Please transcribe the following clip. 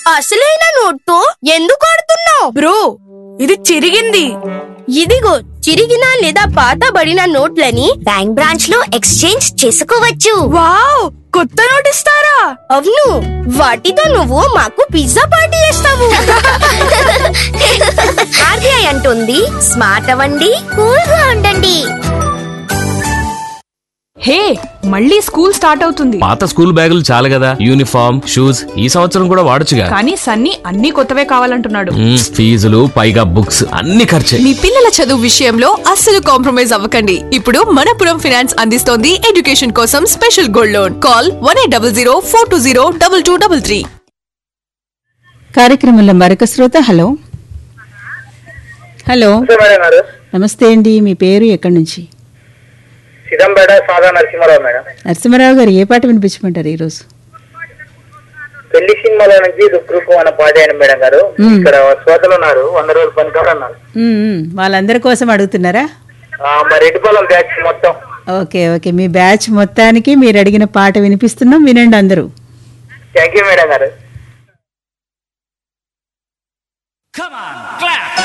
అసలైన నోట్తో ఎందుకు ఆడుతున్నావు బ్రో ఇది చిరిగింది ఇదిగో చిరిగిన లేదా పాతబడిన నోట్లని బ్యాంక్ బ్రాంచ్ లో ఎక్స్చేంజ్ చేసుకోవచ్చు వావ్ కొత్త నోట్ ఇస్తారా అవును వాటితో నువ్వు మాకు పిజ్జా పార్టీ చేస్తావు ఆర్బీఐ అంటుంది స్మార్ట్ అవ్వండి కూల్ గా ఉండండి హే మళ్ళీ స్కూల్ స్టార్ట్ అవుతుంది పాత స్కూల్ బ్యాగులు చాలు కదా యూనిఫామ్ షూస్ ఈ సంవత్సరం కూడా వాడొచ్చుగా కానీ సన్నీ అన్ని కొత్తవే కావాలంటున్నాడు మ్మ్, ఫీజులు పైగా బుక్స్ అన్ని ఖర్చే మీ పిల్లల చదువు విషయంలో అస్సలు కాంప్రమైజ్ అవ్వకండి ఇప్పుడు మనపురం ఫైనాన్స్ అందిస్తోంది ఎడ్యుకేషన్ కోసం special gold loan call one eight double zero four two zero double two double three కార్యక్రమంలో మరొక శ్రోత హలో హలో మేడం గారు నమస్తే అండి మీ పేరు ఎక్కడి నుంచి సిదంబేట సాదా నరసింహారావు మేడం నరసింహరావు గారు ఏ పాట వినిపించమంటారు ఈరోజు పెళ్లి సినిమాలో నుంచి రుక్రుకు అనే పాట అయిన మేడం గారు మ్మ్. ఇక్కడ శ్రోతలు ఉన్నారు వంద రోజులు పని కాదు అన్నారు ఉమ్, ఉమ్, వాళ్ళందరి కోసం అడుగుతున్నారా ఆ, మా రెడ్డిపాలెం బ్యాచ్ మొత్తం ఓకే ఓకే మీ బ్యాచ్ మొత్తానికి మీరు అడిగిన పాట వినిపిస్తున్నాం వినండి అందరూ థ్యాంక్ యూ మేడం గారు